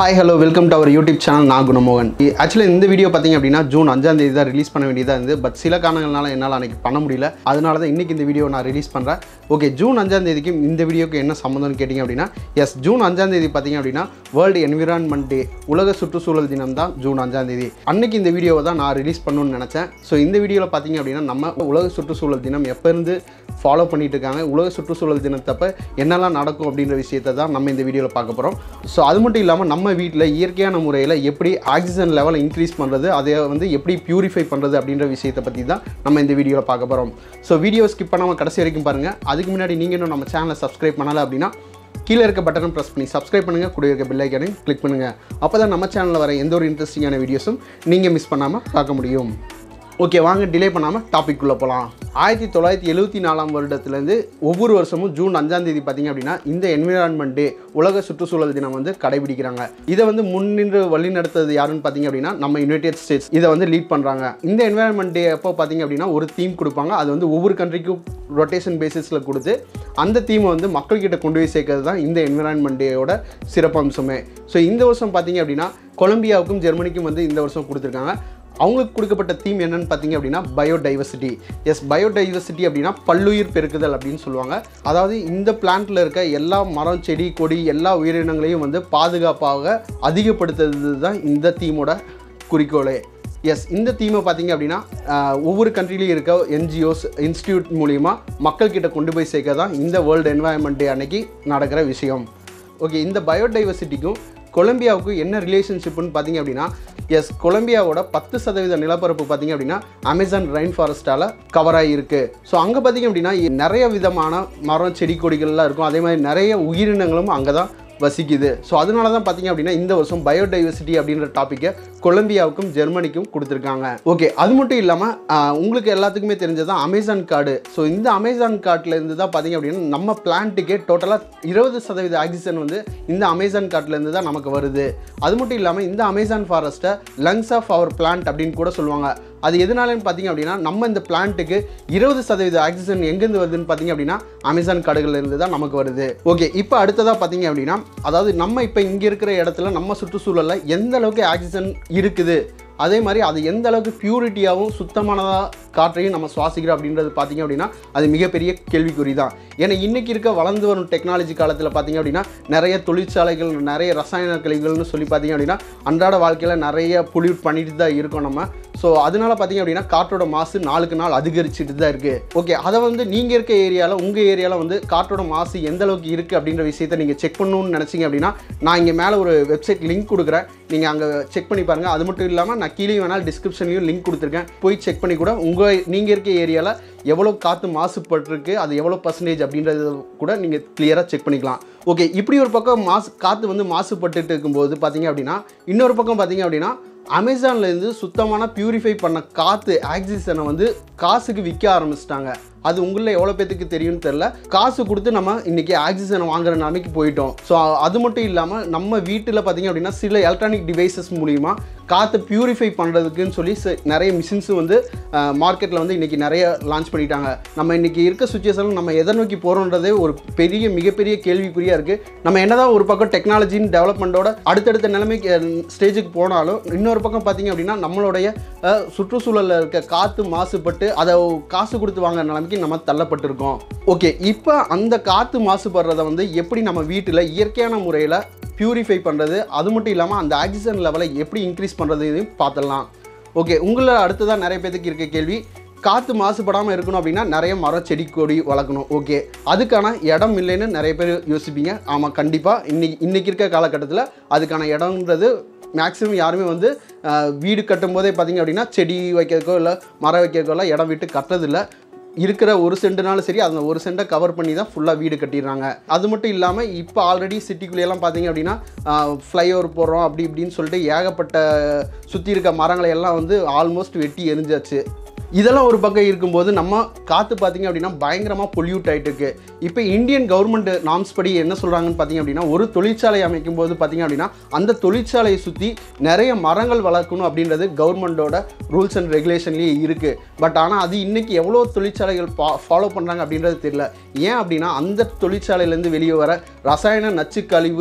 hi hello welcome to our YouTube channel நான் Gunamohan actually இந்த video பார்த்தீங்க அப்படின்னா ஜூன் அஞ்சாம் தேதி தான் ரிலீஸ் பண்ண வேண்டியதாக இருந்து பட் சில காரணங்களால என்னால் அன்றைக்கி பண்ண முடியல அதனால தான் இன்றைக்கி இந்த வீடியோ நான் ரிலீஸ் பண்ணுறேன் ஓகே ஜூன் அஞ்சாம் தேதிக்கு இந்த வீடியோக்கு என்ன சம்மந்தம்னு கேட்டிங்க அப்படின்னா எஸ் ஜூன் அஞ்சாம் தேதி பார்த்தீங்க அப்படின்னா வேர்ல்டு என்விரான்மெண்ட் டே உலக சுற்றுச்சூழல் தினம் தான் ஜூன் அஞ்சாம் தேதி அன்னைக்கு இந்த வீடியோவை தான் நான் ரிலீஸ் பண்ணணும்னு நினச்சேன் ஸோ இந்த வீடியோவில் பார்த்தீங்க அப்படின்னா நம்ம உலக சுற்றுச்சூழல் தினம் எப்போ இருந்து ஃபாலோ பண்ணிட்டு இருக்காங்க உலக சுற்றுச்சூழல் தினத்தப்ப என்னெல்லாம் நடக்கும் அப்படின்ற விஷயத்தை தான் நம்ம இந்த வீடியோவில் பார்க்க போகிறோம் ஸோ அது மட்டும் இல்லாமல் நம்ம வீட்டில் இயற்கையான முறையில் எப்படி ஆக்சிஜன் லெவலை இன்க்ரீஸ் பண்ணுறது அதை வந்து எப்படி பியூரிஃபை பண்ணுறது அப்படின்ற விஷயத்தை பற்றி தான் நம்ம இந்த வீடியோவில் பார்க்க போகிறோம் ஸோ வீடியோ ஸ்கிப் பண்ணாமல் கடைசி வரைக்கும் பாருங்கள் அதுக்கு முன்னாடி நீங்கள் இன்னும் நம்ம சேனலை சப்ஸ்கிரைப் பண்ணலை அப்படின்னா கீழே இருக்க பட்டனை ப்ரெஸ் பண்ணி சப்ஸ்கிரைப் பண்ணுங்கள் கூட இருக்க பெல் ஐக்கானையும் கிளிக் பண்ணுங்கள் அப்போ தான் நம்ம சேனலில் வர எந்த ஒரு இன்ட்ரெஸ்டிங்கான வீடியோஸும் நீங்கள் மிஸ் பண்ணாமல் பார்க்க முடியும் ஓகே வாங்க டிலே பண்ணாமல் டாபிக் உள்ள போகலாம் ஆயிரத்தி தொள்ளாயிரத்தி எழுபத்தி நாலாம் வருடத்துலேருந்து ஒவ்வொரு வருஷமும் ஜூன் அஞ்சாம் தேதி பார்த்தீங்க அப்படின்னா இந்த என்விரான்மெண்ட் டே உலக சுற்றுச்சூழல் தினம் வந்து கடைபிடிக்கிறாங்க இதை வந்து முன்னின்று வழி நடத்தது யாருன்னு பார்த்தீங்க அப்படின்னா நம்ம யுனைடெட் ஸ்டேட்ஸ் இதை வந்து லீட் பண்ணுறாங்க இந்த என்விரான்மெண்ட் டே எப்போ பார்த்தீங்க அப்படின்னா ஒரு தீம் கொடுப்பாங்க அது வந்து ஒவ்வொரு கண்ட்ரிக்கும் ரொட்டேஷன் பேசிஸில் கொடுத்து அந்த தீமை வந்து மக்கள்கிட்ட கொண்டு போய் சேர்க்கறது தான் இந்த என்விரான்மெண்ட் டேயோட சிறப்பம்சமே ஸோ இந்த வருஷம் பார்த்தீங்க அப்படின்னா கொலம்பியாவுக்கும் ஜெர்மனிக்கும் வந்து இந்த வருஷம் கொடுத்துருக்காங்க அவங்களுக்கு கொடுக்கப்பட்ட தீம் என்னன்னு பார்த்தீங்க அப்படின்னா பயோடைவர்சிட்டி எஸ் பயோடைவர்சிட்டி அப்படின்னா பல்லுயிர் பெருக்குதல் அப்படின்னு சொல்லுவாங்க அதாவது இந்த பிளான்ட்ல இருக்க எல்லா மரம் செடி கொடி எல்லா உயிரினங்களையும் வந்து பாதுகாப்பாக அதிகப்படுத்துறது தான் இந்த தீமோட குறிக்கோளே எஸ் இந்த தீமை பார்த்தீங்க அப்படின்னா ஆஹ், ஒவ்வொரு கண்ட்ரிலையும் இருக்க என்ஜிஓஸ் இன்ஸ்டியூட் மூலிமா மக்கள்கிட்ட கொண்டு போய் சேர்க்க தான் இந்த வேர்ல்டு என்வாயன்மெண்ட் டே அன்னைக்கு நடக்கிற விஷயம் ஓகே இந்த பயோடைவர்சிட்டிக்கும் கொலம்பியாவுக்கும் என்ன ரிலேஷன்ஷிப்னு பார்த்தீங்க அப்படின்னா எஸ் கொலம்பியாவோட பத்து சதவீத நிலப்பரப்பு பார்த்தீங்க அப்படின்னா அமேசான் ரெயின் ஃபாரஸ்ட்டால் கவர் ஆகியிருக்கு ஸோ அங்கே பார்த்தீங்க அப்படின்னா நிறைய விதமான மரம் செடி கொடிகள்லாம் இருக்கும் அதே மாதிரி நிறைய உயிரினங்களும் அங்கே தான் வசிக்குது ஸோ அதனால தான் பார்த்தீங்க அப்படின்னா இந்த வருஷம் பயோடைவர்சிட்டி அப்படின்ற டாப்பிக்கை கொலம்பியாவுக்கும் ஜெர்மனிக்கும் கொடுத்துருக்காங்க ஓகே அது மட்டும் இல்லாமல் உங்களுக்கு எல்லாத்துக்குமே தெரிஞ்சதான் அமேசான் காடு ஸோ இந்த அமேசான் காட்டில் இருந்து தான் பார்த்தீங்க அப்படின்னா நம்ம பிளான்ட்டுக்கே டோட்டலாக இருபது சதவீத ஆக்சிஜன் வந்து இந்த அமேசான் காட்டிலேருந்து தான் நமக்கு வருது அது மட்டும் இல்லாமல் இந்த அமேசான் ஃபாரஸ்ட்டை லங்ஸ் ஆஃப் அவர் பிளான்ட் அப்படின்னு கூட சொல்லுவாங்க அது எதனாலன்னு பார்த்தீங்க அப்படின்னா நம்ம இந்த பிளான்ட்டுக்கு இருபது சதவீத ஆக்சிஜன் எங்கேருந்து வருதுன்னு பார்த்தீங்க அப்படின்னா அமேசான் காடுகள்ல இருந்து தான் நமக்கு வருது ஓகே இப்போ அடுத்ததாக பார்த்தீங்க அப்படின்னா அதாவது நம்ம இப்போ இங்கே இருக்கிற இடத்துல நம்ம சுற்றுச்சூழலில் எந்த அளவுக்கு ஆக்சிஜன் இருக்குது அதே மாதிரி அது எந்த அளவுக்கு பியூரிட்டியாகவும் சுத்தமானதாக காற்றையும் நம்ம சுவாசிக்கிறோம் அப்படின்றது பார்த்தீங்க அப்படின்னா அது மிகப்பெரிய கேள்விக்குறி தான் ஏன்னா இன்றைக்கி இருக்க வளர்ந்து வரும் டெக்னாலஜி காலத்தில் பார்த்தீங்க அப்படின்னா நிறைய தொழிற்சாலைகள் நிறைய ரசாயன கழிவுகள்னு சொல்லி பார்த்தீங்க அப்படின்னா அன்றாட வாழ்க்கையில் நிறைய பொல்யூட் பண்ணிட்டு தான் இருக்கோம் நம்ம ஸோ அதனால பார்த்தீங்க அப்படின்னா காற்றோட மாசு நாளுக்கு நாள் அதிகரிச்சுட்டு தான் இருக்குது ஓகே அதை வந்து நீங்கள் இருக்க ஏரியாவில் உங்கள் ஏரியாவில் வந்து காற்றோட மாசு எந்த அளவுக்கு இருக்குது அப்படின்ற விஷயத்தை நீங்கள் செக் பண்ணணும்னு நினச்சிங்க அப்படின்னா நான் இங்கே மேலே ஒரு வெப்சைட் லிங்க் கொடுக்குறேன் நீங்கள் அங்கே செக் பண்ணி பாருங்கள் அது மட்டும் இல்லாமல் நான் கீழே வேணாலும் டிஸ்கிரிப்ஷன்லையும் லிங்க் கொடுத்துருக்கேன் போய் செக் பண்ணி கூட உங்கள் நீங்கள் இருக்க ஏரியாவில் எவ்வளோ காற்று மாசுபட்டிருக்கு அது எவ்வளோ பர்சன்டேஜ் அப்படின்றத கூட நீங்கள் கிளியராக செக் பண்ணிக்கலாம் ஓகே இப்படி ஒரு பக்கம் மாசு காற்று வந்து மாசுபட்டுட்டு இருக்கும்போது பார்த்தீங்க அப்படின்னா இன்னொரு பக்கம் பார்த்தீங்க அப்படின்னா அமேசான்லேருந்து சுத்தமான பியூரிஃபை பண்ண காற்று ஆக்சிஜனை வந்து காசுக்கு விற்க ஆரம்பிச்சிட்டாங்க அது உங்களில் எவ்வளோ பேத்துக்கு தெரியும்னு தெரில காசு கொடுத்து நம்ம இன்றைக்கி ஆக்சிஜனை வாங்குற நிலைமைக்கு போயிட்டோம் ஸோ அது மட்டும் இல்லாமல் நம்ம வீட்டில் பார்த்தீங்க அப்படின்னா சில எலக்ட்ரானிக் டிவைசஸ் மூலிமா காற்றை பியூரிஃபை பண்ணுறதுக்குன்னு சொல்லி ச- நிறைய மிஷின்ஸும் வந்து மார்க்கெட்டில் வந்து இன்றைக்கி நிறைய லான்ச் பண்ணிட்டாங்க நம்ம இன்றைக்கி இருக்க சுச்சுவேஷனில் நம்ம எதை நோக்கி போகிறோன்றதே ஒரு பெரிய மிகப்பெரிய கேள்விக்குறியாக இருக்குது நம்ம என்னதான் ஒரு பக்கம் டெக்னாலஜின் டெவலப்மெண்ட்டோட அடுத்தடுத்த நிலைமைக்கு ஸ்டேஜுக்கு போனாலும் இன்னொரு பக்கம் பார்த்தீங்க அப்படின்னா நம்மளுடைய அஹ், சுற்றுச்சூழலில் இருக்க காற்று மாசுபட்டு அதை காசு கொடுத்து வாங்குற நிலைமைக்கு நம்ம தள்ளப்பட்டிருக்கோம் ஓகே இப்போ அந்த காற்று மாசுபடுறதை வந்து எப்படி நம்ம வீட்டில் இயற்கையான முறையில் பியூரிஃபை பண்ணுறது அது மட்டும் இல்லாமல் அந்த ஆக்சிஜன் லெவலை எப்படி இன்க்ரீஸ் பண்ணுறது இதையும் பார்த்துடலாம் ஓகே உங்களை அடுத்ததான் நிறைய பேத்துக்கு இருக்க கேள்வி காற்று மாசுபடாமல் இருக்கணும் அப்படின்னா நிறைய மரம் செடி கொடி வளர்க்கணும் ஓகே அதுக்கான இடம் இல்லைன்னு நிறைய பேர் யோசிப்பீங்க ஆமாம் கண்டிப்பாக இன்னைக்கு இன்னைக்கு இருக்க காலகட்டத்தில் அதுக்கான இடம்ன்றது மேக்ஸிமம் யாருமே வந்து அஹ், வீடு கட்டும் போதே பார்த்தீங்க அப்படின்னா செடி வைக்கிறதுக்கோ இல்லை மரம் வைக்கிறதுக்கோ எல்லாம் இடம் விட்டு கட்டுறதில்ல இருக்கிற ஒரு சென்ட்னாலும் சரி அந்த ஒரு சென்ட்டை கவர் பண்ணி தான் ஃபுல்லாக வீடு கட்டிடுறாங்க அது மட்டும் இல்லாமல் இப்போ ஆல்ரெடி சிட்டிக்குள்ளேயெல்லாம் பார்த்தீங்க அப்படின்னா ஃப்ளைஓவர் போடுறோம் அப்படி இப்படின்னு சொல்லிட்டு ஏகப்பட்ட சுற்றி இருக்க மரங்களை எல்லாம் வந்து ஆல்மோஸ்ட் வெட்டி எரிஞ்சாச்சு இதெல்லாம் ஒரு பக்கம் இருக்கும்போது நம்ம காற்று பார்த்தீங்க அப்படின்னா பயங்கரமாக பொல்யூட் ஆகிட்டு இருக்கு இப்போ இந்தியன் கவர்மெண்ட் நாம்ஸ் படி என்ன சொல்கிறாங்கன்னு பார்த்தீங்க அப்படின்னா ஒரு தொழிற்சாலை அமைக்கும் போது பார்த்தீங்க அப்படின்னா அந்த தொழிற்சாலையை சுற்றி நிறைய மரங்கள் வளர்க்கணும் அப்படின்றது கவர்மெண்டோட ரூல்ஸ் அண்ட் ரெகுலேஷன்லேயே இருக்குது பட் ஆனால் அது இன்னைக்கு எவ்வளோ தொழிற்சாலைகள் ஃபாலோ பண்ணுறாங்க அப்படின்றது தெரியல ஏன் அப்படின்னா அந்த தொழிற்சாலையிலேருந்து வெளியே வர ரசாயன நச்சு கழிவு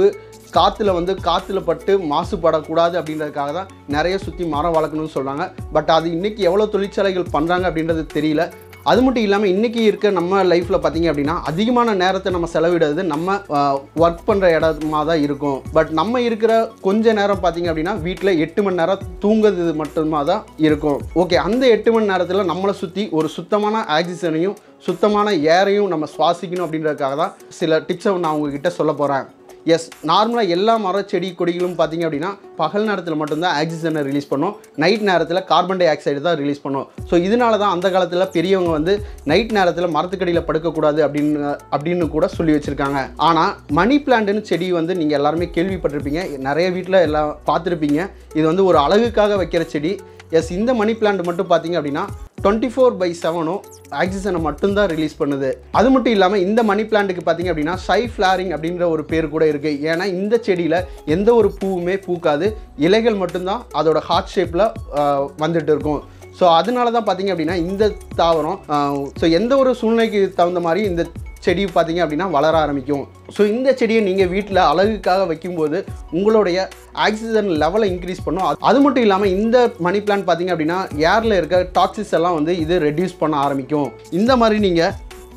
காற்றுல வந்து காற்றுல பட்டு மாசுபடக்கூடாது அப்படின்றதுக்காக தான் நிறைய சுற்றி மரம் வளர்க்கணும்னு சொல்கிறாங்க பட் அது இன்றைக்கி எவ்வளோ தொழிற்சாலைகள் பண்ணுறாங்க அப்படின்றது தெரியல அது மட்டும் இல்லாமல் இன்றைக்கி இருக்க நம்ம லைஃப்பில் பார்த்தீங்க அப்படின்னா அதிகமான நேரத்தை நம்ம செலவிடுறது நம்ம ஒர்க் பண்ணுற இடமா தான் இருக்கும் பட் நம்ம இருக்கிற கொஞ்ச நேரம் பார்த்தீங்க அப்படின்னா வீட்டில் எட்டு மணி நேரம் தூங்குறது மட்டுமா தான் இருக்கும் ஓகே அந்த எட்டு மணி நேரத்தில் நம்மளை சுற்றி ஒரு சுத்தமான ஆக்சிஜனையும் சுத்தமான ஏரையும் நம்ம சுவாசிக்கணும் அப்படின்றதுக்காக தான் சில டிப்ஸை நான் உங்ககிட்ட சொல்ல போகிறேன் எஸ் நார்மலாக எல்லா மர செடி கொடிகளும் பார்த்தீங்க அப்படின்னா பகல் நேரத்தில் மட்டும்தான் ஆக்சிஜனை ரிலீஸ் பண்ணும் நைட் நேரத்தில் கார்பன் டை ஆக்சைடு தான் ரிலீஸ் பண்ணும் ஸோ இதனால தான் அந்த காலத்தில் பெரியவங்க வந்து நைட் நேரத்தில் மரத்துக்கடியில் படுக்கக்கூடாது அப்படின்னு அப்படின்னு கூட சொல்லி வச்சுருக்காங்க ஆனால் மணி பிளான்ட்னு செடி வந்து நீங்கள் எல்லாருமே கேள்விப்பட்டிருப்பீங்க நிறைய வீட்டில் எல்லாம் பார்த்துருப்பீங்க இது வந்து ஒரு அழகுக்காக வைக்கிற செடி எஸ் இந்த மணி பிளான்ட் மட்டும் பார்த்தீங்க அப்படின்னா டுவெண்ட்டி ஃபோர் பை செவனும் ஆக்சிஜனை மட்டும்தான் ரிலீஸ் பண்ணுது அது மட்டும் இல்லாமல் இந்த மணி பிளான்ட்டுக்கு பார்த்தீங்க அப்படின்னா சை ஃப்ளாரிங் அப்படின்ற ஒரு பேர் கூட இருக்குது ஏன்னா இந்த செடியில் எந்த ஒரு பூவுமே பூக்காது இலைகள் மட்டும்தான் அதோட ஹார்ட் ஷேப்பில் வந்துட்டு இருக்கும் ஸோ அதனால தான் பார்த்தீங்க அப்படின்னா இந்த தாவரம் ஸோ எந்த ஒரு சூழ்நிலைக்கு தகுந்த மாதிரி இந்த செடி பார்த்தீங்க அப்படின்னா வளர ஆரம்பிக்கும் ஸோ இந்த செடியை நீங்கள் வீட்டில் அழகுக்காக வைக்கும்போது உங்களுடைய ஆக்சிஜன் லெவலை இன்க்ரீஸ் பண்ணும் அது- அது மட்டும் இல்லாமல் இந்த மணி பிளான்ட் பார்த்தீங்க அப்படின்னா ஏரில் இருக்க டாக்ஸிஸ் எல்லாம் வந்து இது ரெடியூஸ் பண்ண ஆரம்பிக்கும் இந்த மாதிரி நீங்கள்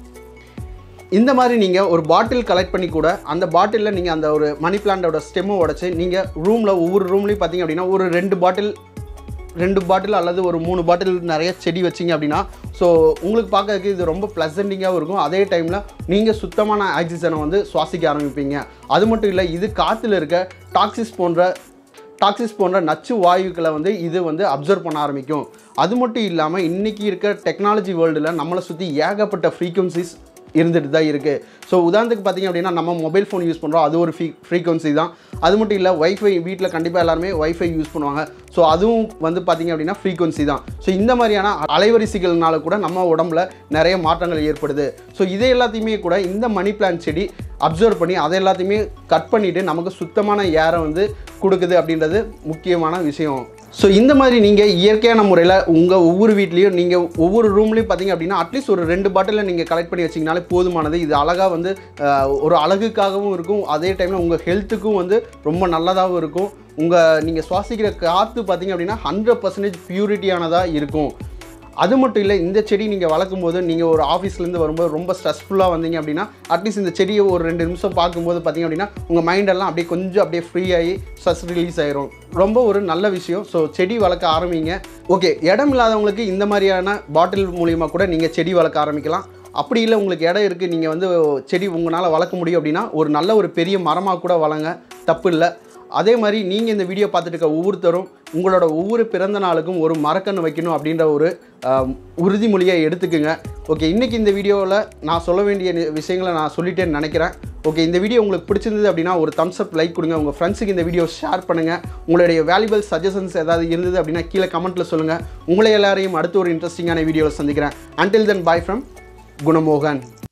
இந்த மாதிரி நீங்கள் ஒரு பாட்டில் கலெக்ட் பண்ணி கூட அந்த பாட்டிலில் நீங்கள் அந்த ஒரு மணி பிளான்ட்டோட ஸ்டெம்மை உடச்சி நீங்கள் ரூமில் ஒவ்வொரு ரூம்லேயும் பார்த்தீங்க அப்படின்னா ஒரு ரெண்டு பாட்டில் ரெண்டு பாட்டில் அல்லது ஒரு மூணு பாட்டில் நிறைய செடி வச்சிங்க அப்படின்னா ஸோ உங்களுக்கு பார்க்கறதுக்கு இது ரொம்ப ப்ளசண்டிங்காகவும் இருக்கும் அதே டைமில் நீங்கள் சுத்தமான ஆக்சிஜனை வந்து சுவாசிக்க ஆரம்பிப்பீங்க அது மட்டும் இல்லை இது காற்றுல இருக்க டாக்ஸிஸ் போன்ற டாக்ஸிஸ் போன்ற நச்சு வாயுக்களை வந்து இது வந்து அப்சர்வ் பண்ண ஆரம்பிக்கும் அது மட்டும் இல்லாமல் இன்றைக்கி இருக்க டெக்னாலஜி வேர்ல்டில் நம்மளை சுற்றி ஏகப்பட்ட ஃப்ரீக்வன்சிஸ் இருந்துட்டு தான் இருக்குது ஸோ உதாரணத்துக்கு பார்த்தீங்க அப்படின்னா நம்ம மொபைல் ஃபோன் யூஸ் பண்ணுறோம் அது ஒரு ஃப்ரீ ஃப்ரீக்வன்சி தான் அது மட்டும் இல்லை வைஃபை வீட்டில் கண்டிப்பாக எல்லாருமே வைஃபை யூஸ் பண்ணுவாங்க ஸோ அதுவும் வந்து பார்த்தீங்க அப்படின்னா ஃப்ரீக்வன்சி தான் ஸோ இந்த மாதிரியான அலைவரிசைகள்னால கூட நம்ம உடம்புல நிறைய மாற்றங்கள் ஏற்படுது ஸோ இதை எல்லாத்தையுமே கூட இந்த மணி பிளான்ட் செடி அப்சர்வ் பண்ணி அதை எல்லாத்தையுமே கட் பண்ணிவிட்டு நமக்கு சுத்தமான ஏரை வந்து கொடுக்குது அப்படின்றது முக்கியமான விஷயம் ஸோ இந்த மாதிரி நீங்கள் இயற்கையான முறையில் உங்கள் ஒவ்வொரு வீட்லேயும் நீங்கள் ஒவ்வொரு ரூம்லேயும் பார்த்தீங்க அப்படின்னா அட்லீஸ்ட் ஒரு ரெண்டு பாட்டிலில் நீங்கள் கலெக்ட் பண்ணி வச்சிங்கனாலே போதுமானது இது அழகாக வந்து அஹ், ஒரு அழகுக்காகவும் இருக்கும் அதே டைமில் உங்கள் ஹெல்த்துக்கும் வந்து ரொம்ப நல்லதாகவும் இருக்கும் உங்கள் நீங்கள் சுவாசிக்கிற காற்று பார்த்தீங்க அப்படின்னா ஹண்ட்ரட் பர்சன்டேஜ் பியூரிட்டியானதாக இருக்கும் அது மட்டும் இல்லை இந்த செடி நீங்கள் வளர்க்கும் போது நீங்கள் ஒரு ஆஃபீஸ்லேருந்து வரும்போது ரொம்ப ஸ்ட்ரெஸ்ஃபுல்லாக வந்தீங்க அப்படின்னா அட்லீஸ்ட் இந்த செடியை ஒரு ரெண்டு நிமிஷம் பார்க்கும்போது பார்த்தீங்க அப்படின்னா உங்கள் மைண்டெல்லாம் அப்படியே கொஞ்சம் அப்படியே ஃப்ரீ ஆகி ஸ்ட்ரெஸ் ரிலீஸ் ஆயிரும் ரொம்ப ஒரு நல்ல விஷயம் ஸோ செடி வளர்க்க ஆரம்பிங்க ஓகே இடம் இல்லாதவங்களுக்கு இந்த மாதிரியான பாட்டில் மூலியமாக கூட நீங்கள் செடி வளர்க்க ஆரம்பிக்கலாம் அப்படி இல்லை உங்களுக்கு இடம் இருக்குது நீங்கள் வந்து செடி உங்களால் வளர்க்க முடியும் அப்படின்னா ஒரு நல்ல ஒரு பெரிய மரமாக கூட வளங்க தப்பு இல்லை அதே மாதிரி நீங்கள் இந்த வீடியோ பார்த்துட்டு இருக்க ஒவ்வொருத்தரும் உங்களோட ஒவ்வொரு பிறந்த நாளுக்கும் ஒரு மரக்கன்று வைக்கணும் அப்படின்ற ஒரு ஆம், உறுதிமொழியை எடுத்துக்குங்க ஓகே இன்றைக்கி இந்த வீடியோவில் நான் சொல்ல வேண்டிய நி- விஷயங்களை நான் சொல்லிட்டேன்னு நினைக்கிறேன் ஓகே இந்த வீடியோ உங்களுக்கு பிடிச்சிருந்தது அப்படின்னா ஒரு தம்ஸ் அப் லைக் கொடுங்க உங்கள் ஃப்ரெண்ட்ஸுக்கு இந்த வீடியோ ஷேர் பண்ணுங்கள் உங்களுடைய வேல்யூபிள் சஜஷன்ஸ் ஏதாவது இருந்தது அப்படின்னா கீழே கமெண்ட்டில் சொல்லுங்கள் உங்களை எல்லாரையும் அடுத்த ஒரு இன்ட்ரெஸ்டிங்கான வீடியோவில் சந்திக்கிறேன் அன்டில் தென் பாய் ஃப்ரம் குணமோகன்